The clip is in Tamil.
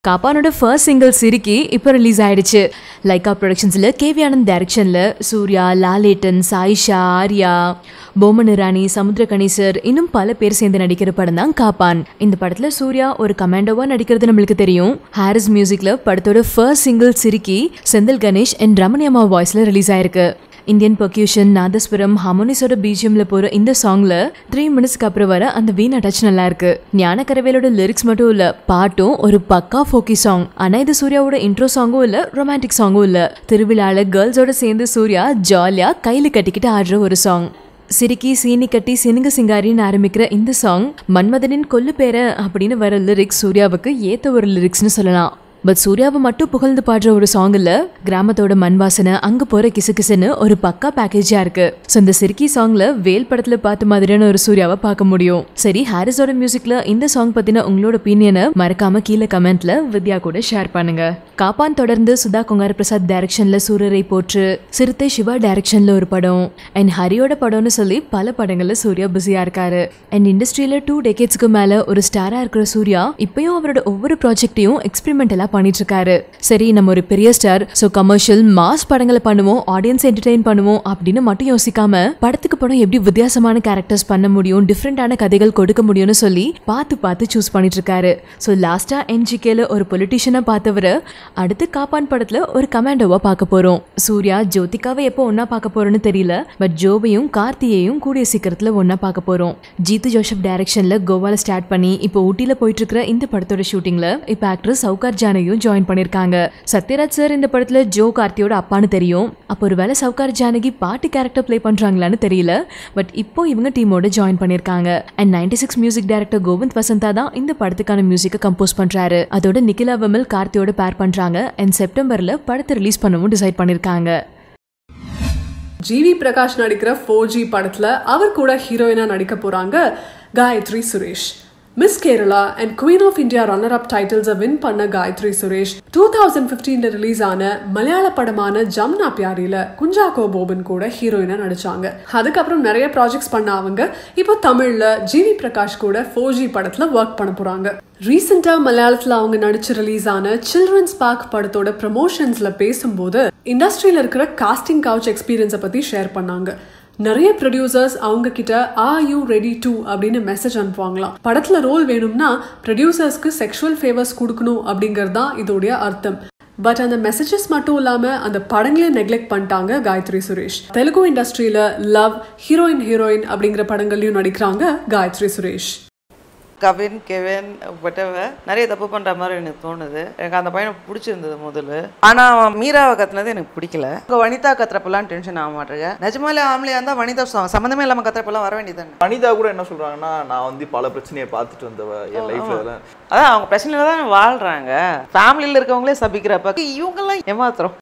காப்பானோட ஃபர்ஸ்ட் சிங்கிள் சிரிக்கி இப்போ ரிலீஸ் ஆயிடுச்சு லைக்கா ப்ரொடக்ஷன்ஸில் கேவி ஆனந்த் டைரக்ஷனில் சூர்யா லாலேட்டன் சாயிஷா ஆர்யா போமன் இராணி சமுத்திர கணேசர் இன்னும் பல பேர் சேர்ந்து நடிக்கிற படம் தான் காப்பான் இந்த படத்தில் சூர்யா ஒரு கமாண்டோவா நடிக்கிறது நம்மளுக்கு தெரியும் ஹாரிஸ் மியூசிக்ல படத்தோட ஃபர்ஸ்ட் சிங்கிள் சிரிக்கி செந்தில் கணேஷ் அண்ட் ரமணியம்மா வாய்ஸ்ல ரிலீஸ் ஆயிருக்கு இந்தியன் பர்க்யூஷன் நாதஸ்வரம் ஹார்மோனிஸோட பிஜிஎம்ல போற இந்த சாங்ல த்ரீ மினிட்ஸ்க்கு அப்புறம் வர அந்த வீணா டச் நல்லா இருக்கு ஞானக்கரவேலோட லிரிக்ஸ் மட்டும் இல்ல பாட்டும் ஒரு பக்கா ஃபோக்கி சாங் ஆனா இது சூர்யாவோட இன்ட்ரோ சாங்கும் இல்ல ரொமான்டிக் சாங்கும் இல்ல திருவிழால கேர்ள்ஸோட சேர்ந்து சூர்யா ஜாலியா கையில கட்டிக்கிட்டு ஆடுற ஒரு சாங் சிரிக்கி சீனி கட்டி சினுங்க சிங்காரின்னு ஆரம்பிக்கிற இந்த சாங் மன்மதனின் கொல்லு பேர அப்படின்னு வர லிரிக்ஸ் சூர்யாவுக்கு ஏத்த ஒரு லிரிக்ஸ்னு சொல்லலாம் பட் சூர்யாவை மட்டும் புகழ்ந்து பாடுற ஒரு சாங் இல்ல கிராமத்தோட மண் வாசனை அங்க போற கிசு கிசுன்னு ஒரு பக்கா பேக்கேஜா இருக்கு ஸோ இந்த சிரிக்கி சாங்ல வேல் படத்துல பார்த்த மாதிரியான ஒரு சூர்யாவை பார்க்க முடியும் சரி ஹாரிஸோட மியூசிக்ல இந்த சாங் பத்தின உங்களோட ஒப்பீனியனை மறக்காம கீழே கமெண்ட்ல வித்யா கூட ஷேர் பண்ணுங்க காப்பான் தொடர்ந்து சுதா குமார பிரசாத் டைரக்ஷன்ல சூரரை போற்று சிறுத்தை சிவா டைரக்ஷன்ல ஒரு படம் அண்ட் ஹரியோட படம்னு சொல்லி பல படங்கள்ல சூர்யா பிஸியா இருக்காரு அண்ட் இண்டஸ்ட்ரியில டூ டெக்கேட்ஸ்க்கு மேல ஒரு ஸ்டாரா இருக்கிற சூர்யா இப்பயும் அவரோட ஒவ்வொரு ப்ராஜெக்டையும் எக்ஸ்பெரிமெண்டலா பண்ணிட்டு இருக்காரு சரி நம்ம ஒரு பெரிய ஸ்டார் ஸோ கமர்ஷியல் மாஸ் படங்களை பண்ணுவோம் ஆடியன்ஸ் என்டர்டெயின் பண்ணுவோம் அப்படின்னு மட்டும் யோசிக்காம படத்துக்கு படம் எப்படி வித்தியாசமான கேரக்டர்ஸ் பண்ண முடியும் டிஃப்ரெண்டான கதைகள் கொடுக்க முடியும்னு சொல்லி பார்த்து பார்த்து சூஸ் பண்ணிட்டு இருக்காரு ஸோ லாஸ்டா என்ஜிகேல ஒரு பொலிட்டிஷியனா பார்த்தவரை அடுத்து காப்பான் படத்துல ஒரு கமாண்டோவா பார்க்க போறோம் சூர்யா ஜோதிகாவை எப்போ ஒன்னா பார்க்க போறோம்னு தெரியல பட் ஜோவையும் கார்த்தியையும் கூடிய சீக்கிரத்துல ஒன்னா பார்க்க போறோம் ஜீத்து ஜோசப் டைரக்ஷன்ல கோவால ஸ்டார்ட் பண்ணி இப்போ ஊட்டியில போயிட்டு இருக்கிற இந்த படத்தோட ஷூட்டிங்ல இப்போ ஆக்ட்ரஸ் சவுகார் ஜானகியும் ஜாயின் பண்ணிருக்காங்க சத்யராஜ் சார் இந்த படத்துல ஜோ கார்த்தியோட அப்பான்னு தெரியும் அப்போ ஒருவேளை சவுகார் ஜானகி பாட்டு கேரக்டர் ப்ளே பண்றாங்களான்னு தெரியல பட் இப்போ இவங்க டீமோட ஜாயின் பண்ணிருக்காங்க and ninety six music director Govind Vasantha தான் இந்த படத்துக்கான மியூசிக்கை கம்போஸ் பண்றாரு அதோட நிகிலா விமல் கார்த்தியோட பேர் பண்றாங்க அண்ட் செப்டம்பர்ல படத்தை ரிலீஸ் பண்ணவும் டிசைட் பண்ணிருக்காங்க ஜிவி பிரகாஷ் நடிக்கிற ஃபோர் ஜி படத்துல அவர் கூட ஹீரோயினா நடிக்க போறாங்க Gayathri Suresh miss Kerala and queen of India runner up டைட்டில்ஸை வின் பண்ண காயத்ரி சுரேஷ் டூ தௌசண்ட் ஃபிஃப்டீன்ல ரிலீஸ் ஆன மலையாள படமான ஜம்னா பியாரில குஞ்சாக்கோ போபன் கூட ஹீரோயினா நடிச்சாங்க அதுக்கப்புறம் நிறைய ப்ராஜெக்ட்ஸ் பண்ண அவங்க இப்போ தமிழ்ல ஜிவி பிரகாஷ் கூட ஃபோர் ஜி படத்துல ஒர்க் பண்ண போறாங்க ரீசெண்டா மலையாளத்துல அவங்க நடிச்சு ரிலீஸ் ஆன சில்ட்ரன்ஸ் பார்க் படத்தோட ப்ரமோஷன்ஸ்ல பேசும்போது இண்டஸ்ட்ரியில இருக்கிற காஸ்டிங் கவுச் எக்ஸ்பீரியன்ஸை பத்தி ஷேர் பண்ணாங்க நிறைய ப்ரொடியூசர்ஸ் அவங்க கிட்ட ஆர் யூ ரெடி டு அப்படின்னு மெசேஜ் அனுப்புவாங்களாம் படத்துல ரோல் வேணும்னா ப்ரொடியூசர்ஸ்க்கு செக்ஷுவல் ஃபேவர்ஸ் கொடுக்கணும் அப்படிங்கிறது தான் இதோடைய அர்த்தம் பட் அந்த மெசேஜஸ் மட்டும் இல்லாம அந்த படங்களே நெக்லெக்ட் பண்ணிட்டாங்க காயத்ரி சுரேஷ் தெலுங்கு இண்டஸ்ட்ரியில லவ் ஹீரோயின் ஹீரோயின் அப்படிங்கிற படங்கள்லயும் நடிக்கிறாங்க காயத்ரி சுரேஷ் கவின் கெவின் whatever நிறைய தப்பு பண்ணுற மாதிரி எனக்கு தோணுது எனக்கு அந்த பையனை பிடிச்சிருந்தது முதல்ல ஆனால் அவன் மீராவை கத்துனது எனக்கு பிடிக்கல உங்கள் வனிதா கத்துறப்பெல்லாம் டென்ஷன் ஆக மாட்டேங்க நிஜமாலே ஆம்பளையா இருந்தால் வனிதா ச- சம்மந்தமே இல்லாமல் கத்துறப்பெல்லாம் வர வேண்டியதானே வனிதா கூட என்ன சொல்றாங்கன்னா நான் வந்து பல பிரச்சனையை பார்த்துட்டு வந்தவ என் லைஃப்ல இதெல்லாம் அதான் அவங்க பிரச்சனையில தான் வாழ்றாங்க ஃபேமிலியில் இருக்கவங்களே சபிக்கிறப்ப இவங்கெல்லாம் ஏமாத்துறோம்